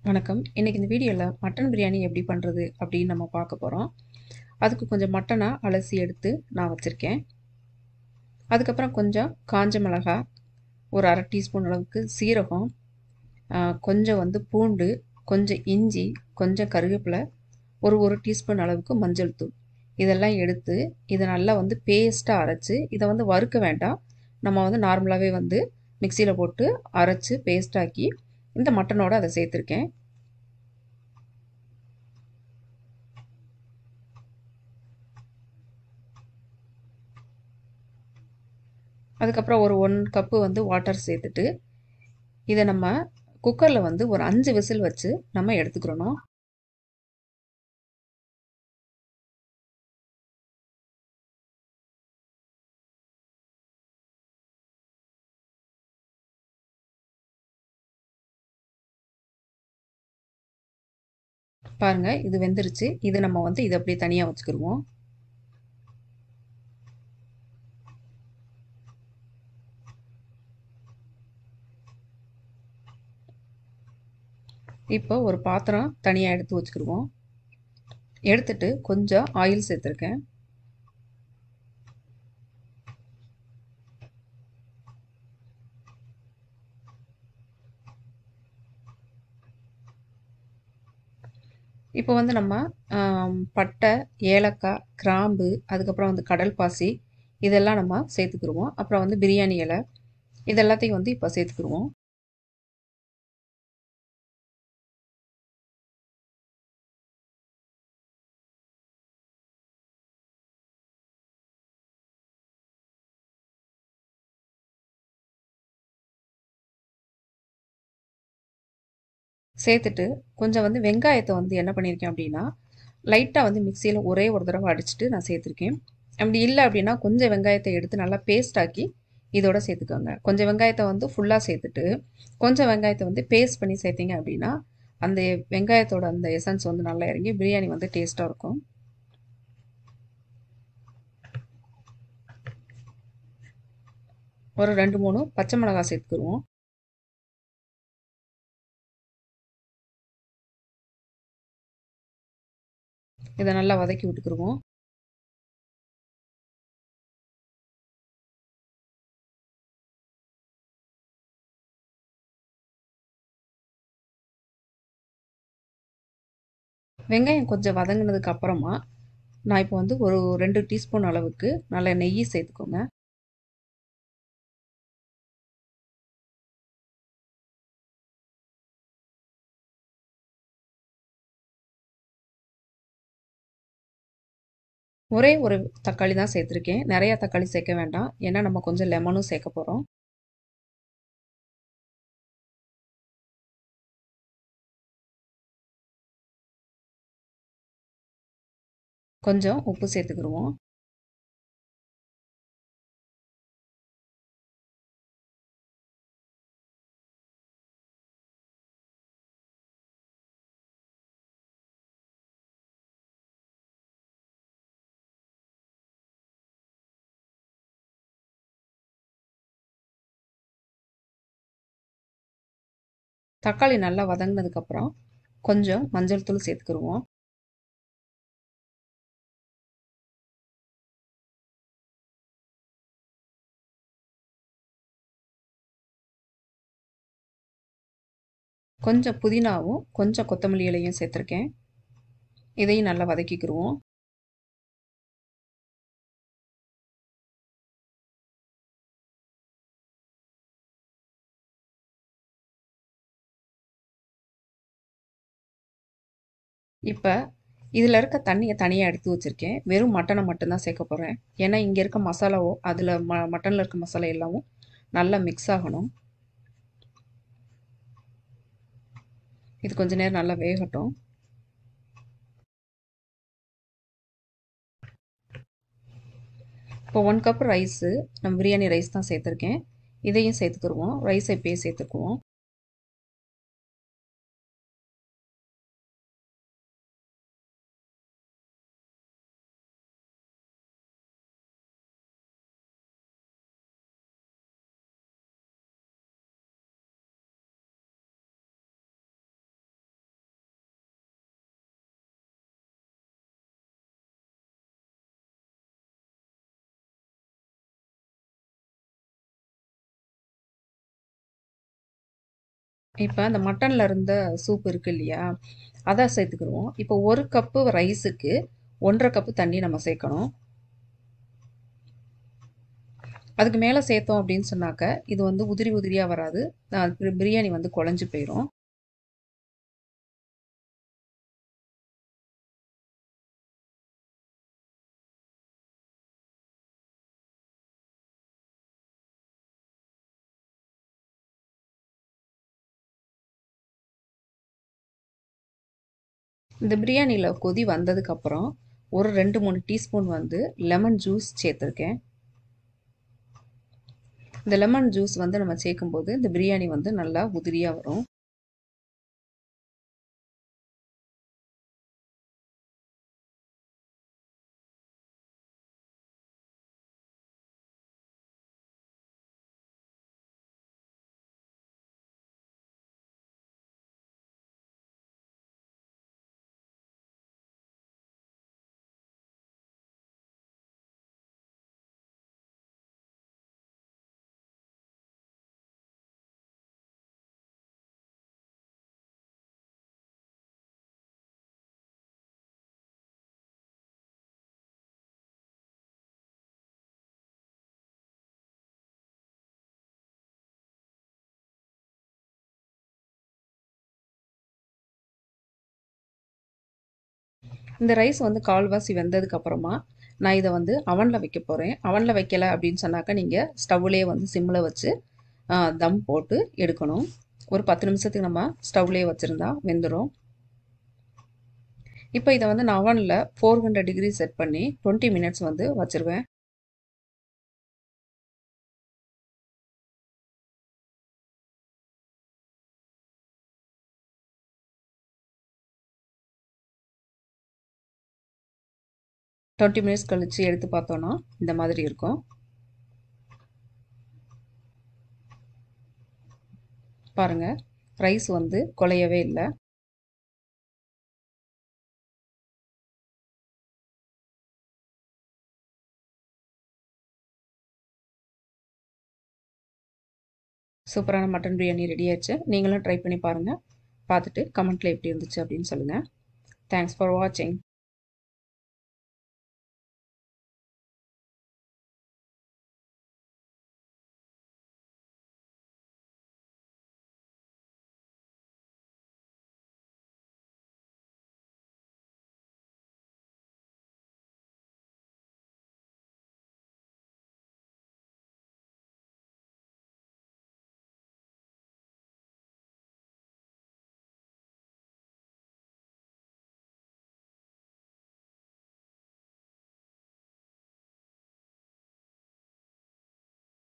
வணக்கம். இன்னைக்கு இந்த வீடியோல மட்டன் பிரியாணி எப்படி பண்றது அப்படின்னு நம்ம பார்க்க போறோம். அதுக்கு கொஞ்சம் மட்டன அலசி எடுத்து நான் வச்சிருக்கேன். அதுக்கப்புறம் கொஞ்சம் காஞ்ச மிளகாய், ஒரு 1/2 டீஸ்பூன் அளவுக்கு சீரகம், அ கொஞ்சம் வந்து பூண்டு, கொஞ்சம் இஞ்சி, கொஞ்சம் கருவேப்பிலை, ஒரு 1 டீஸ்பூன் அளவுக்கு மஞ்சள் தூள். இதெல்லாம் எடுத்து இத நல்லா வந்து பேஸ்ட்டா அரைச்சு, இத வந்து வறுக்க வேண்டாம். நம்ம வந்து நார்மலாவே வந்து மிக்ஸியில போட்டு அரைச்சு பேஸ்ட் ஆக்கி இந்த மட்டனோட அத சேர்த்துருக்கேன். அதுக்கப்புறம் ஒரு 1 கப்பு வந்து வாட்டர் சேர்த்துட்டு, இத நம்ம குக்கர்ல வந்து ஒரு 5 விசில் வச்சு நம்ம எடுத்துக்கிறணும். பாருங்க இது வெந்துருச்சு. இது நம்ம வந்து இத அப்படியே தனியா வச்சுக்கிருவோம். இப்போ ஒரு பாத்திரம் தனியா எடுத்து வச்சுக்கிருவோம். எடுத்துட்டு கொஞ்சம் ஆயில் சேர்த்துருக்கேன். இப்போ வந்து நம்ம அ பட்டை, ஏலக்காய், கிராம்பு, அதுக்கப்புறம் வந்து கடல் பாசி இதெல்லாம் நம்ம சேர்த்துக்கிருவோம். அப்புறம் வந்து பிரியாணி இலை இது எல்லாத்தையும் வந்து இப்போ சேர்த்துக்கிருவோம். சேர்த்துட்டு கொஞ்சம் வந்து வெங்காயத்த வந்து என்ன பண்ணியிருக்கேன் அப்படின்னா, லைட்டா வந்து மிக்ஸியில ஒரே ஒரு தடவ அடிச்சுட்டு நான் சேர்த்துருக்கேன். அப்படி இல்ல அப்படின்னா கொஞ்சம் வெங்காயத்த எடுத்து நல்லா பேஸ்ட் ஆக்கி இதோட சேர்த்துக்கோங்க. கொஞ்சம் வெங்காயத்த வந்து ஃபுல்லா சேர்த்துட்டு, கொஞ்சம் வெங்காயத்த வந்து பேஸ்ட் பண்ணி சேர்த்தீங்க அப்படின்னா, அந்த வெங்காயத்தோட அந்த எசன்ஸ் வந்து நல்லா இறங்கி பிரியாணி வந்து டேஸ்ட்டா இருக்கும். ஒரு 2, 3 பச்சை மிளகாய் சேர்த்துக்கிருவோம். இத நல்லா வதக்கி விட்டுக்கிருவோம். வெங்காயம் கொஞ்சம் வதங்குனதுக்கு அப்புறமா, நான் இப்போ வந்து ஒரு 2 டீஸ்பூன் அளவுக்கு நல்ல நெய்யி சேர்த்துக்கோங்க. ஒரே ஒரு தக்காளி தான் சேர்த்துருக்கேன். நெறைய தக்காளி சேர்க்க வேண்டாம். ஏன்னா நம்ம கொஞ்சம் லெமனும் சேர்க்க போறோம். கொஞ்சம் உப்பு சேர்த்துக்கிருவோம். தக்காளி நல்லா வதங்குனதுக்கு அப்புறம், கொஞ்சம் மஞ்சள் தூள் சேர்த்துக்கிருவோம். கொஞ்சம் புதினாவும், கொஞ்சம் கொத்தமல்லி இலையும் சேர்த்துருக்கேன். இதையும் நல்லா வதக்கிக்கிருவோம். இப்ப இதில இருக்க தண்ணிய தனியா எடுத்து வச்சிருக்கேன். வெறும் மட்டன மட்டும் தான் சேர்க்க போறேன். ஏன்னா இங்க இருக்க மசாலாவோ, அதில ம மட்டன்ல இருக்க மசாலா எல்லாமும் நல்லா மிக்ஸ் ஆகணும். இது கொஞ்ச நேரம் நல்லா வேகட்டும். இப்போ 1 கப் ரைஸு நம்ம பிரியாணி ரைஸ் தான் சேர்த்துருக்கேன். இதையும் சேர்த்துக்கிருவோம். ரைஸ இப்பயே சேர்த்துக்குவோம். இப்போ அந்த மட்டனில் இருந்த சூப் இருக்குது இல்லையா அதை சேர்த்துக்கிடுவோம் இப்போ ஒரு கப்பு ரைஸுக்கு ஒன்றரை கப்பு தண்ணி நம்ம சேர்க்கணும் அதுக்கு மேலே சேர்த்தோம் அப்படின்னு சொன்னாக்க இது வந்து உதிரி உதிரியாக வராது பிரியாணி வந்து குழஞ்சி போயிடும் இந்த பிரியாணியில் கொதி வந்ததுக்கப்புறம் ஒரு ரெண்டு மூணு டீஸ்பூன் வந்து லெமன் ஜூஸ் சேர்த்துருக்கேன் இந்த லெமன் ஜூஸ் வந்து நம்ம சேர்க்கும்போது இந்த பிரியாணி வந்து நல்லா உதிரியாக வரும் இந்த ரைஸ் வந்து கால்வாசி வெந்ததுக்கு அப்புறமா நான் இதை வந்து அவனில் வைக்க போகிறேன் அவனில் வைக்கல அப்படின்னு சொன்னாக்கா நீங்கள் ஸ்டவ்லேயே வந்து சிம்மில் வச்சு தம் போட்டு எடுக்கணும் ஒரு பத்து நிமிஷத்துக்கு நம்ம ஸ்டவ்லேயே வச்சுருந்தா வெந்துடும் இப்போ இதை வந்து நான் அவனில் ஃபோர் ஹண்ட்ரட் டிகிரி செட் பண்ணி டுவெண்ட்டி மினிட்ஸ் வந்து வச்சுருவேன் டுவெண்ட்டி மினிட்ஸ் கழித்து எடுத்து பார்த்தோன்னா இந்த மாதிரி இருக்கும் பாருங்கள் ரைஸ் வந்து குலையவே இல்லை சூப்பரான மட்டன் பிரியாணி ரெடி ஆயிடுச்சு நீங்களும் ட்ரை பண்ணி பாருங்கள் பார்த்துட்டு கமெண்ட்டில் எப்படி இருந்துச்சு அப்படின்னு சொல்லுங்கள் தேங்க்ஸ் ஃபார் வாட்சிங்